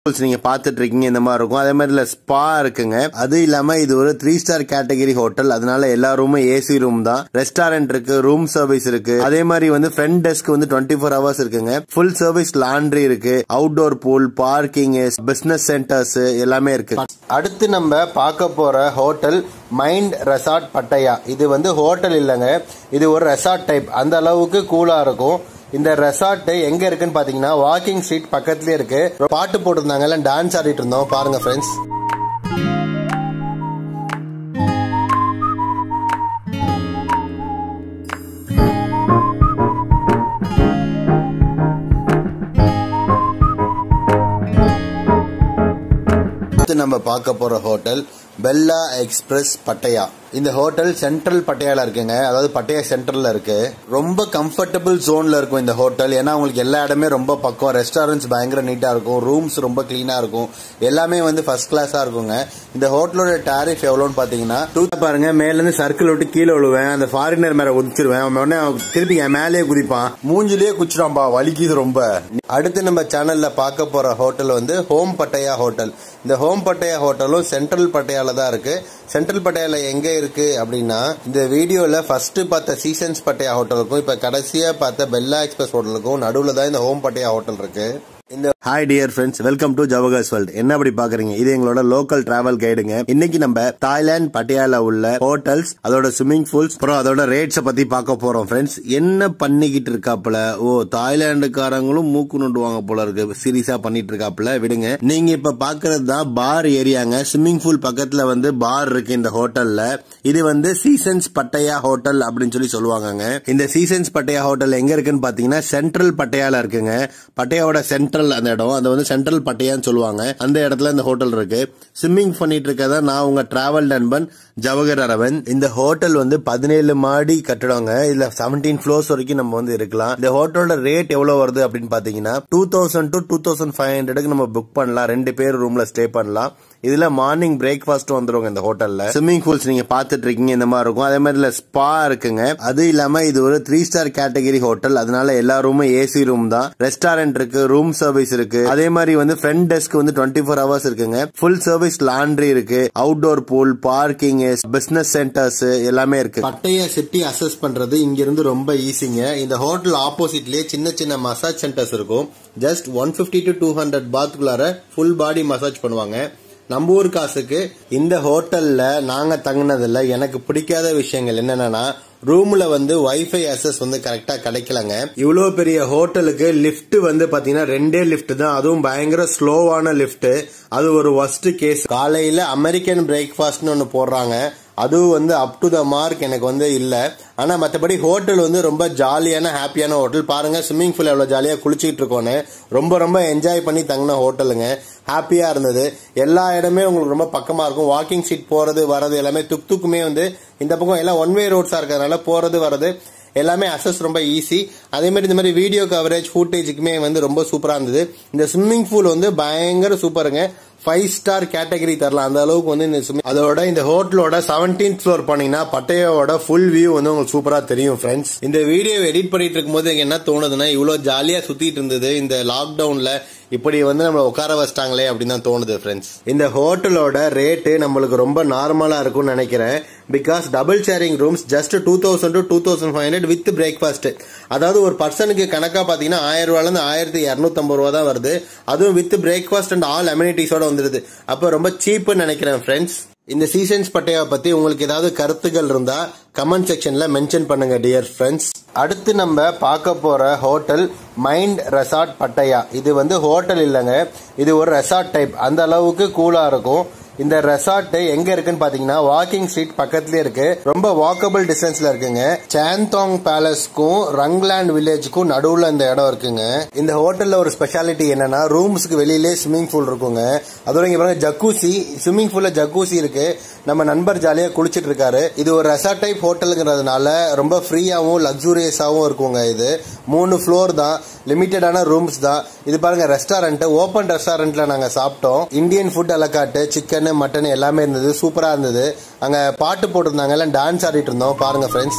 Pools நீங்க பாத்துட்டு இருக்கீங்க இந்த மாதிரி இருக்கும் அதே மாதிரி இதுல ஸ்பா இருக்குங்க அது இல்லாம இது ஒரு த்ரீ ஸ்டார் கேட்டகரி ஹோட்டல் அதனால எல்லா ரூமும் ஏசி ரூம் தான் ரெஸ்டாரண்ட் இருக்கு ரூம் சர்வீஸ் இருக்கு அதே மாதிரி வந்து ஃப்ரண்ட் டெஸ்க் வந்து டுவெண்ட்டி ஃபோர் ஹவர்ஸ் இருக்குங்க ஃபுல் சர்வீஸ் லாண்ட்ரி இருக்கு outdoor pool parking business centres எல்லாமே இருக்கு அடுத்து நம்ம பார்க்க போற ஹோட்டல் மைண்ட் ரெசார்ட் பட்டையா இது வந்து ஹோட்டல் இல்லைங்க இது ஒரு ரெசார்ட் டைப் அந்த அளவுக்கு கூலா இருக்கும் இந்த ரெசார்ட் எங்க இருக்குன்னு பாத்தீங்கன்னா வாக்கிங் ஸ்ட்ரீட் பக்கத்துலயே இருக்கு பாட்டு போட்டிருந்தாங்க எல்லாம் டான்ஸ் ஆடிட்டு இருந்தோம் பாருங்க ஃப்ரெண்ட்ஸ் அடுத்து நம்ம பார்க்க போற ஹோட்டல் பெல்லா எக்ஸ்பிரஸ் பட்டையா இந்த ஹோட்டல் சென்ட்ரல் பட்டையால இருக்குங்க அதாவது பட்டையா சென்ட்ரல்ல இருக்கு ரொம்ப கம்ஃபர்டபுள் ஜோன்ல இருக்கும் இந்த ஹோட்டல் ஏன்னா உங்களுக்கு எல்லா இடமே ரொம்ப பக்கம் ரெஸ்டாரண்ட்ஸ் பயங்கர நீட்டா இருக்கும் ரூம்ஸ் ரொம்ப கிளீனா இருக்கும் எல்லாமே வந்து ஃபர்ஸ்ட் கிளாஸா இருக்குங்க இந்த ஹோட்டலோட டாரிஃப் எவ்வளோன்னு பாத்தீங்கன்னா டூ பாருங்க மேல இருந்து சர்க்கிள் விட்டு கீழே விழுவேன் அந்த ஃபாரினர் மேல குதிச்சிருவேன் அவன் உடனே அவன் திருப்பி என் மேலேயே குதிப்பான் மூஞ்சிலேயே குச்சிடான்பா வலிக்குது ரொம்ப அடுத்து நம்ம சேனல்ல பார்க்க போற ஹோட்டல் வந்து ஹோம் பட்டையா ஹோட்டல் இந்த ஹோம் பட்டையா ஹோட்டலும் சென்ட்ரல் பட்டையால தான் இருக்கு சென்ட்ரல் பட்டையால எங்க இருக்கு அப்படின்னா இந்த வீடியோல ஃபர்ஸ்ட் பார்த்த சீசன்ஸ் பட்டையா ஹோட்டலுக்கும் இப்ப கடைசியா பார்த்த பெல்லா எக்ஸ்பிரஸ் ஹோட்டலுக்கும் நடுவுல தான் இந்த ஹோம் பட்டையா ஹோட்டல் இருக்கு இந்த hi dear friends welcome to Jawahar's world என்ன அப்படி பாக்குறீங்க இது எங்களோட லோக்கல் டிராவல் கைடுங்க இன்னைக்கு நம்ம தாய்லாந்து பட்டியால உள்ள ஹோட்டல்ஸ் அதோட ஸ்விம்மிங் பூல்ஸ் அப்புறம் அதோட ரேட்ஸ பத்தி பார்க்க போறோம் ஃப்ரெண்ட்ஸ் என்ன பண்ணிக்கிட்டு இருக்காப்ல ஓ தாய்லாந்துக்காரங்களும் மூக்கு நோண்டுவாங்க போல இருக்கு சீரியஸா பண்ணிட்டு இருக்காப்ல விடுங்க நீங்க இப்ப பாக்குறது தான் பார் ஏரியாங்க ஸ்விம்மிங் பூல் பக்கத்துல வந்து பார் இருக்கு இந்த ஹோட்டல்ல இது வந்து சீசன்ஸ் பட்டையா ஹோட்டல் அப்படின்னு சொல்லி சொல்லுவாங்கங்க இந்த சீசன்ஸ் பட்டையா ஹோட்டல் எங்க இருக்குன்னு பாத்தீங்கன்னா சென்ட்ரல் பட்டையால இருக்குங்க பட்டையாவோட சென்ட்ரல் அந்த இடம் அது வந்து சென்ட்ரல் பட்டையான்னு சொல்லுவாங்க அந்த இடத்துல இந்த ஹோட்டல் இருக்கு ஸ்விம்மிங் பண்ணிட்டு இருக்கதா நான் உங்க டிராவல் நண்பன் ஜவஹர் அரவன் இந்த ஹோட்டல் வந்து பதினேழு மாடி கட்டடங்க இதுல செவன்டீன் ஃப்ளோர்ஸ் வரைக்கும் நம்ம வந்து இருக்கலாம் இந்த ஹோட்டலோட ரேட் எவ்வளவு வருது அப்படின்னு பாத்தீங்கன்னா two thousand to two thousand five ஹண்ட்ரடுக்கு நம்ம புக் பண்ணலாம் ரெண்டு பேர் ரூம்ல ஸ்டே பண்ணலாம் இதுல மார்னிங் பிரேக்ஃபாஸ்ட் வந்துருங்க இந்த ஹோட்டல்ல ஸ்விம்மிங் பூல்ஸ் நீங்க பாத்துட்டு இருக்கீங்க இந்த மாதிரி இருக்கும் அதே மாதிரி இதுல ஸ்பா இருக்குங்க அது இல்லாம இது ஒரு த்ரீ ஸ்டார் கேட்டகரி ஹோட்டல் அதனால எல்லா ரூமும் ஏசி ரூம் தான் ரெஸ்டாரண்ட் இருக்கு ரூம் சர்வீஸ் இருக்கு அதே மாதிரி வந்து ஃப்ரண்ட் டெஸ்க் வந்து டுவெண்ட்டி ஃபோர் ஹவர்ஸ் இருக்குங்க ஃபுல் சர்வீஸ் லாண்ட்ரி இருக்கு outdoor pool parking business centres எல்லாமே இருக்கு பட்டைய சிட்டி அசஸ் பண்றது இங்க இருந்து ரொம்ப ஈஸிங்க இந்த ஹோட்டல் ஆப்போசிட்லயே சின்ன சின்ன மசாஜ் சென்டர்ஸ் இருக்கும் just one fifty to two hundred பாத்துக்குள்ளார ஃபுல் பாடி மசாஜ் பண்ணுவாங்க நம்ம ஊர் காசுக்கு இந்த ஹோட்டல்ல நாங்க தங்கினதுல எனக்கு பிடிக்காத விஷயங்கள் என்னன்னா ரூம்ல வந்து வைஃபை அசஸ் வந்து கரெக்டா கிடைக்கலங்க இவ்வளவு பெரிய ஹோட்டலுக்கு லிஃப்ட் வந்து பாத்தீங்கன்னா ரெண்டே லிஃப்ட் தான் அதுவும் பயங்கர ஸ்லோவான லிஃப்ட் அது ஒரு ஒஸ்ட் கேஸ் காலையில அமெரிக்கன் பிரேக்ஃபாஸ்ட்னு ஒன்னு போடுறாங்க அதுவும் வந்து அப் டு த மார்க் எனக்கு வந்து இல்ல ஆனா மத்தபடி ஹோட்டல் வந்து ரொம்ப ஜாலியான ஹாப்பியான ஹோட்டல் பாருங்க ஸ்விம்மிங் பூல் எவ்வளவு ஜாலியா குளிச்சிட்டு இருக்கோன்னு ரொம்ப ரொம்ப என்ஜாய் பண்ணி தங்கின ஹோட்டலுங்க ஹாப்பியா இருந்தது எல்லா இடமே உங்களுக்கு ரொம்ப பக்கமா இருக்கும் வாக்கிங் ஸ்ட்ரீட் போறது வரது எல்லாமே துக் துக்குமே வந்து இந்த பக்கம் எல்லாம் ஒன் வே ரோட்ஸா இருக்கிறதுனால போறது வரது எல்லாமே அசஸ் ரொம்ப ஈஸி அதே மாதிரி இந்த மாதிரி வீடியோ கவரேஜ் ஃபுட்டேஜுக்குமே வந்து ரொம்ப சூப்பரா இருந்தது இந்த ஸ்விம்மிங் பூல் வந்து பயங்கர சூப்பருங்க ஃபைவ் ஸ்டார் கேட்டகரி தரலாம் அந்த அளவுக்கு வந்து இந்த swimming- அதோட இந்த ஹோட்டலோட செவன்டீன்த் ஃப்ளோர் பண்ணீங்கன்னா பட்டையோட ஃபுல் வியூ வந்து உங்களுக்கு சூப்பரா தெரியும் ஃப்ரெண்ட்ஸ் இந்த வீடியோ எடிட் பண்ணிட்டு இருக்கும்போது எனக்கு என்ன தோணுதுன்னா இவ்வளவு ஜாலியா சுத்திட்டு இருந்தது இந்த லாக்டவுன்ல இப்படி வந்து நம்ம உட்கார வச்சிட்டாங்களே அப்படின்னு தான் தோணுது ஃப்ரெண்ட்ஸ் இந்த ஹோட்டலோட ரேட்டு நம்மளுக்கு ரொம்ப நார்மலா இருக்கும்னு நினைக்கிறேன் because double sharing rooms just two thousand to two thousand five hundred with breakfast அதாவது ஒரு பர்சனுக்கு கணக்கா பாத்தீங்கன்னா ஆயிரம் ரூபாயில இருந்து ஆயிரத்தி இரநூத்தம்பது ரூபா தான் வருது அதுவும் வித் பிரேக்ஃபாஸ்ட் அண்ட் ஆல் அம்யூனிட்டிஸோட வந்துருது அப்போ ரொம்ப சீப்புன்னு நினைக்கிறேன் ஃப்ரெண்ட்ஸ் இந்த சீசன்ஸ் பட்டையா பத்தி உங்களுக்கு ஏதாவது கருத்துகள் இருந்தா கமெண்ட் செக்ஷன்ல மென்ஷன் பண்ணுங்க டியர் ஃப்ரெண்ட்ஸ் அடுத்து நம்ம பார்க்க போற ஹோட்டல் மைண்ட் ரெசார்ட் பட்டையா இது வந்து ஹோட்டல் இல்லைங்க இது ஒரு ரெசார்ட் டைப் அந்த அளவுக்கு கூலா இருக்கும் இந்த ரெசார்ட் எங்க இருக்குன்னு பாத்தீங்கன்னா வாக்கிங் ஸ்ட்ரீட் பக்கத்துலயே இருக்கு ரொம்ப வாக்கபிள் டிஸ்டன்ஸ்ல இருக்குங்க சாந்தாங் பேலஸ்க்கும் ரங்லாண்ட் வில்லேஜ்க்கும் நடுவுல இந்த இடம் இருக்குங்க இந்த ஹோட்டல்ல ஒரு ஸ்பெஷாலிட்டி என்னன்னா ரூம்ஸ்க்கு வெளியிலே ஸ்விம்மிங் பூல் இருக்குங்க அதோட இங்க பாருங்க ஜக்கூசி ஸ்விம்மிங் பூல்ல ஜக்கூசி இருக்கு நம்ம நண்பர் ஜாலியா குளிச்சிட்டு இருக்காரு இது ஒரு ரெசார்ட் டைப் ஹோட்டலுங்கிறதுனால ரொம்ப ஃப்ரீயாவும் லக்ஸூரியஸாவும் இருக்குங்க இது மூணு ஃப்ளோர் தான் லிமிட்டடான ரூம்ஸ் தான் இது பாருங்க ரெஸ்டாரண்ட் ஓப்பன் ரெஸ்டாரண்ட்ல நாங்க சாப்பிட்டோம் Indian food a la carte chicken mutton எல்லாமே இருந்தது சூப்பரா இருந்தது அங்க பாட்டு போட்டிருந்தாங்க எல்லாம் டான்ஸ் ஆடிட்டு இருந்தோம் பாருங்க ஃப்ரெண்ட்ஸ்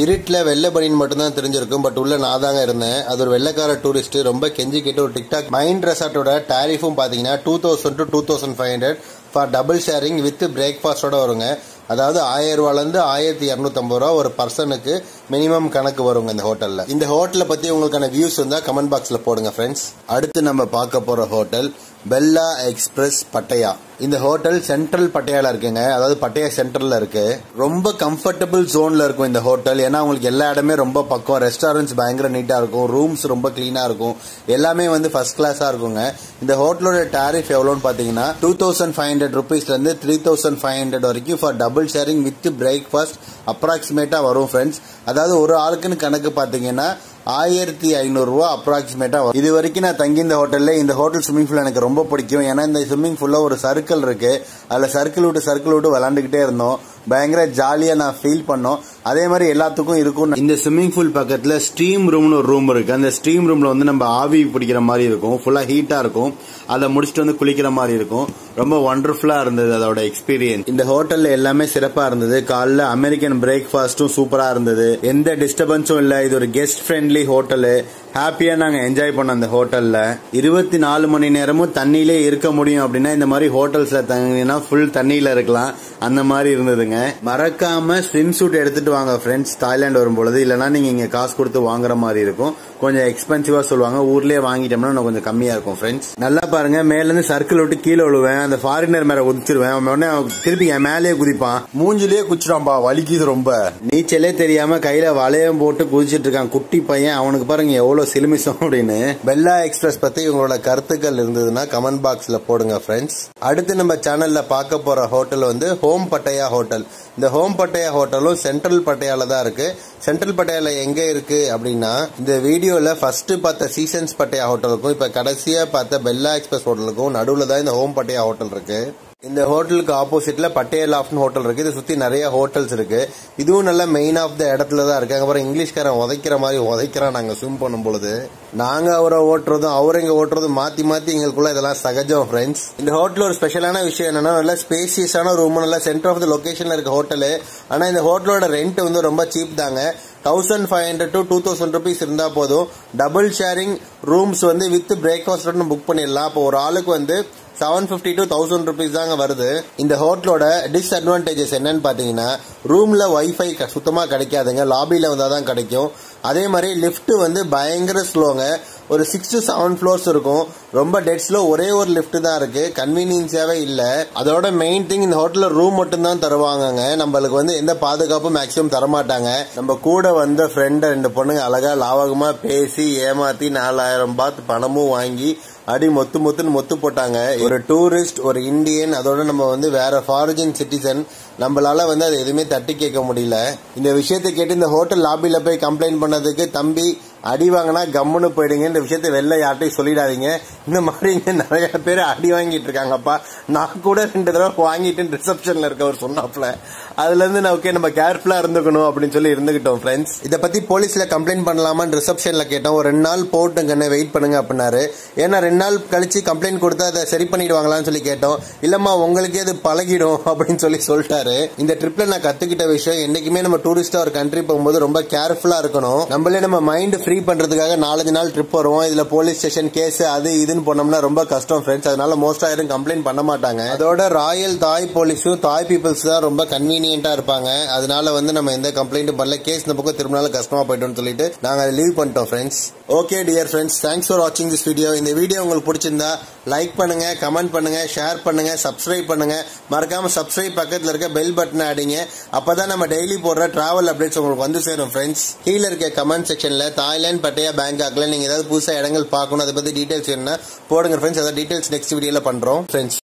இருட்டில் வெள்ளை பனியன் மட்டும்தான் தெரிஞ்சிருக்கும் பட் உள்ள நான் தாங்க இருந்தேன் அது ஒரு வெள்ளைக்கார டூரிஸ்ட் ரொம்ப கெஞ்சி கேட்டு ஒரு டிக்டாக் மைண்ட் ரெசார்ட்டோட டாரிஃபும் பார்த்தீங்கன்னா two thousand to two thousand five hundred for double sharing with பிரேக்ஃபாஸ்டோட வருங்க அதாவது ஆயிரம் ரூபாலேருந்து ஆயிரத்தி இரநூத்தம்பது ரூபா ஒரு பர்சனுக்கு மினிமம் கணக்கு வருங்க இந்த ஹோட்டலில் இந்த ஹோட்டலை பற்றி உங்களுக்கான வியூஸ் இருந்தால் கமெண்ட் பாக்ஸில் போடுங்க ஃப்ரெண்ட்ஸ் அடுத்து நம்ம பார்க்க போகிற ஹோட்டல் பெல்லா எக்ஸ்பிரஸ் பட்டையா இந்த ஹோட்டல் சென்ட்ரல் பட்டையால இருக்குங்க அதாவது பட்டையா சென்டர்ல இருக்கு ரொம்ப கம்ஃபர்டபுள் ஜோன்ல இருக்கும் இந்த ஹோட்டல் ஏன்னா உங்களுக்கு எல்லா இடமே ரொம்ப பக்கம் ரெஸ்டாரண்ட்ஸ் பயங்கர நீட்டா இருக்கும் ரூம்ஸ் ரொம்ப கிளீனா இருக்கும் எல்லாமே வந்து ஃபர்ஸ்ட் கிளாஸா இருக்குங்க இந்த ஹோட்டலோட டாரிஃப் எவ்வளோன்னு பாத்தீங்கன்னா டூ தௌசண்ட் ஃபைவ் ஹண்ட்ரட் ருபீஸ்ல இருந்து த்ரீ தௌசண்ட் ஃபைவ் ஹண்ட்ரட் வரைக்கும் for double sharing with breakfast அப்ராக்சிமேட்டா வரும் ஃப்ரெண்ட்ஸ் அதாவது ஒரு ஆளுக்குன்னு கணக்கு பாத்தீங்கன்னா ஆயிரத்தி ஐநூறுரூவா அப்ராக்சிமேட்டா வரும் இது வரைக்கும் நான் தங்கி இந்த ஹோட்டல்ல இந்த ஹோட்டல் ஸ்விம்மிங் பூல் எனக்கு ரொம்ப பிடிக்கும் ஏன்னா இந்த ஸ்விம்மிங் பூல்ல ஒரு சர்க்கிள் இருக்கு அதுல சர்க்கிள் விட்டு சர்க்கிள் விட்டு விளாண்டுக்கிட்டே இருந்தோம் பயங்கர ஜாலியா நான் ஃபீல் பண்ணோம் அதே மாதிரி எல்லாத்துக்கும் இருக்கும் இந்த ஸ்விம்மிங் பூல் பக்கத்துல ஸ்டீம் ரூம்னு ஒரு ரூம் இருக்கு அந்த ஸ்டீம் ரூம்ல வந்து நம்ம ஆவி பிடிக்கிற மாதிரி இருக்கும் ஃபுல்லா ஹீட்டா இருக்கும் அதை முடிச்சுட்டு வந்து குளிக்கிற மாதிரி இருக்கும் ரொம்ப ஒண்டர்ஃபுல்லா இருந்தது அதோட எக்ஸ்பீரியன்ஸ் இந்த ஹோட்டல்ல எல்லாமே சிறப்பா இருந்தது காலைல அமெரிக்கன் பிரேக்ஃபாஸ்டும் சூப்பரா இருந்தது எந்த டிஸ்டர்பன்ஸும் இல்ல இது ஒரு கெஸ்ட் ஃப்ரெண்ட்லி ஹோட்டலு ஹாப்பியா நாங்க என்ஜாய் பண்ணோம் அந்த ஹோட்டல்ல இருபத்தி நாலு மணி நேரமும் தண்ணியிலே இருக்க முடியும் அப்படின்னா இந்த மாதிரி ஹோட்டல்ஸ்ல தங்கினா ஃபுல் தண்ணியில இருக்கலாம் அந்த மாதிரி இருந்ததுங்க மறக்காம ஸ்விம் சூட் எடுத்துட்டு வாங்க ஃப்ரெண்ட்ஸ் தாய்லாந்து வரும் பொழுது இல்லைன்னா நீங்க இங்க காசு கொடுத்து வாங்குற மாதிரி இருக்கும் கொஞ்சம் எக்ஸ்பென்சிவா சொல்லுவாங்க ஊர்லயே வாங்கிட்டோம்னா இன்னும் கொஞ்சம் கம்மியா இருக்கும் ஃப்ரெண்ட்ஸ் நல்லா பாருங்க மேல இருந்து சர்க்கிள் விட்டு கீழே விழுவேன் அந்த ஃபாரினர் மேல குதிச்சிருவேன் அவன் உடனே அவன் திருப்பி என் மேலேயே குதிப்பான் மூஞ்சிலேயே குச்சிடான்பா வலிக்குது ரொம்ப நீச்சலே தெரியாம கையில வளையம் போட்டு குதிச்சிட்டு இருக்கான் குட்டி பையன் அவனுக்கு பாருங்க எவ்வளவு சிலுமிசம் அப்படின்னு பெல்லா எக்ஸ்பிரஸ் பத்தி உங்களோட கருத்துக்கள் இருந்ததுன்னா கமெண்ட் பாக்ஸ்ல போடுங்க ஃப்ரெண்ட்ஸ் அடுத்து நம்ம சேனல்ல பார்க்க போற ஹோட்டல் வந்து ஹோம் பட்டையா ஹோட்டல் இந்த ஹோம் பட்டையா ஹோட்டலும் சென்ட்ரல் பட்டையால தான் இருக்கு சென்ட்ரல் பட்டையால எங்க இருக்கு அப்படின்னா இந்த வீடியோல ஃபர்ஸ்ட் பார்த்த சீசன்ஸ் பட்டையா ஹோட்டலுக்கும் இப்ப கடைசியா பார்த்த பெல்லா எக்ஸ்பிரஸ் ஹோட்டலுக்கும் நடுவுல தான் இந்த ஹோம் பட்டையா ஹோட்டல் இருக்கு இந்த ஹோட்டலுக்கு ஆப்போசிட்ல பட்டே லாஃப்ட் ஹோட்டல் இருக்கு இதை சுத்தி நிறைய ஹோட்டல்ஸ் இருக்கு இதுவும் நல்ல மெயின் ஆஃப் த இடத்துல தான் இருக்கு அப்புறம் இங்கிலீஷ்காரன் உதைக்கிற மாதிரி உதைக்கிறான் நாங்க ஸ்விம் பண்ணும் பொழுது நாங்க அவரை ஓட்டுறதும் அவர் எங்க ஓட்டுறதும் மாத்தி மாத்தி எங்களுக்குள்ள இதெல்லாம் சகஜம் ஃப்ரெண்ட்ஸ் இந்த ஹோட்டல் ஒரு ஸ்பெஷலான விஷயம் என்னன்னா நல்ல ஸ்பேசியஸான ரூம் நல்ல சென்டர் ஆஃப் த லொகேஷன்ல இருக்க ஹோட்டலு ஆனா இந்த ஹோட்டலோட ரெண்ட் வந்து ரொம்ப சீப் தாங்க thousand five hundred to two thousand rupees இருந்தா போதும் டபுள் ஷேரிங் ரூம்ஸ் வந்து வித் பிரேக்ஃபாஸ்ட் புக் பண்ணிடலாம் அப்போ ஒரு ஆளுக்கு வந்து seven fifty to thousand rupees தாங்க வருது இந்த ஹோட்டலோட டிஸ்அட்வான்டேஜஸ் என்னன்னு பாத்தீங்கன்னா ரூம்ல வைஃபை சுத்தமா கிடைக்காதுங்க லாபியில வந்தா தான் கிடைக்கும் அதே மாதிரி லிஃப்ட் வந்து பயங்கர ஸ்லோங்க ஒரு சிக்ஸ் டு செவன் ஃப்ளோர்ஸ் இருக்கும் ரொம்ப டெட் ஸ்லோ ஒரே ஒரு லிஃப்ட் தான் இருக்கு கன்வீனியன்ஸாவே இல்ல அதோட மெயின் திங் இந்த ஹோட்டல்ல ரூம் மட்டும் தான் தருவாங்கங்க நம்மளுக்கு வந்து எந்த பாதுகாப்பும் மேக்ஸிமம் தரமாட்டாங்க நம்ம கூட வந்த ஃப்ரெண்ட் ரெண்டு பொண்ணுங்க அழகா லாவகமா பேசி ஏமாத்தி நாலாயிரம் பாத் பணமும் வாங்கி அடி மொத்து மொத்துன்னு மொத்து போட்டாங்க ஒரு டூரிஸ்ட் ஒரு இந்தியன் அதோட நம்ம வந்து வேற ஃபாரிஜன் சிட்டிசன் நம்மளால வந்து அது எதுவுமே தட்டி கேட்க முடியல இந்த விஷயத்தை கேட்டு இந்த ஹோட்டல் லாபியில போய் கம்ப்ளைண்ட் பண்ணதுக்கு தம்பி அடி வாங்கினா கம்முன்னு போயிடுங்க இந்த விஷயத்த வெளில யார்ட்டையும் சொல்லிடாதீங்க இந்த மாதிரி இங்க நிறைய பேர் அடி வாங்கிட்டு இருக்காங்கப்பா நான் கூட ரெண்டு தடவை வாங்கிட்டு ரிசப்ஷன்ல இருக்கவர் சொன்னாப்ல அதுல இருந்து நான் ஓகே நம்ம கேர்ஃபுல்லா இருந்துக்கணும் அப்படின்னு சொல்லி இருந்துகிட்டோம் ஃப்ரெண்ட்ஸ் இதை பத்தி போலீஸ்ல கம்ப்ளைண்ட் பண்ணலாமான்னு ரிசப்ஷன்ல கேட்டோம் ஒரு ரெண்டு நாள் போட்டுங்கன்னு வெயிட் பண்ணுங்க அப்படின்னாரு ஏன்னா ரெண்டு நாள் கழிச்சு கம்ப்ளைண்ட் கொடுத்தா அதை சரி பண்ணிடுவாங்களான்னு சொல்லி கேட்டோம் இல்லம்மா உங்களுக்கே அது பழகிடும் அப்படின்னு சொல்லி சொல்லிட்டாரு இந்த ட்ரிப்ல நான் கத்துக்கிட்ட விஷயம் என்னைக்குமே நம்ம டூரிஸ்டா ஒரு கண்ட்ரி போகும்போது ரொம்ப கேர்ஃபுல்லா இருக்கணும் நம்மளே நம்ம மைண்ட் ஃப்ரீ பண்றதுக்காக நாலஞ்சு நாள் ட்ரிப் வருவோம் இதுல போலீஸ் ஸ்டேஷன் கேஸ் அது இதுன்னு போனோம்னா ரொம்ப கஷ்டம் ஃப்ரெண்ட்ஸ் அதனால மோஸ்டா யாரும் கம்ப்ளைண்ட் பண்ண மாட்டாங்க அதோட ராயல் தாய் போலீஸும் தாய் பீப்புள்ஸ் தான் ரொம்ப கன்வீனியன்டா இருப்பாங்க அதனால வந்து நம்ம எந்த கம்ப்ளைண்ட்டும் பண்ணல கேஸ் இந்த பக்கம் திரும்பினாலும் கஷ்டமா போயிட்டோம்னு சொல்லிட்டு நாங்க அதை லீவ் பண்ணிட்டோம் friends okay dear friends thanks for வாட்சிங் திஸ் வீடியோ இந்த வீடியோ உங்களுக்கு பிடிச்சிருந்தா லைக் பண்ணுங்க கமெண்ட் பண்ணுங்க ஷேர் பண்ணுங்க சப்ஸ்கிரைப் பண்ணுங்க மறக்காம சப்ஸ்கிரைப் பக்கத்துல இருக்க பெல் பட்டனை அடிங்க அப்பதான் நம்ம டெய்லி போடுற டிராவல் அப்டேட்ஸ் உங்களுக்கு வந்து சேரும் ஃப்ரெண்ட்ஸ் கீழே இருக்க கமெண்ட் செக்ஷன்ல தாய்லாந்து பட்டையா பேங்காக்ல நீங்க ஏதாவது புதுசா இடங்கள் பார்க்கணும் அதை பத்தி டீடைல்ஸ் வேணும்னா போடுங்க ஃப்ரெண்ட்ஸ் அதாவது டீடைல்ஸ் நெக்ஸ்ட் வீடியோல பண்றோம் ஃப்ரெண்ட்ஸ்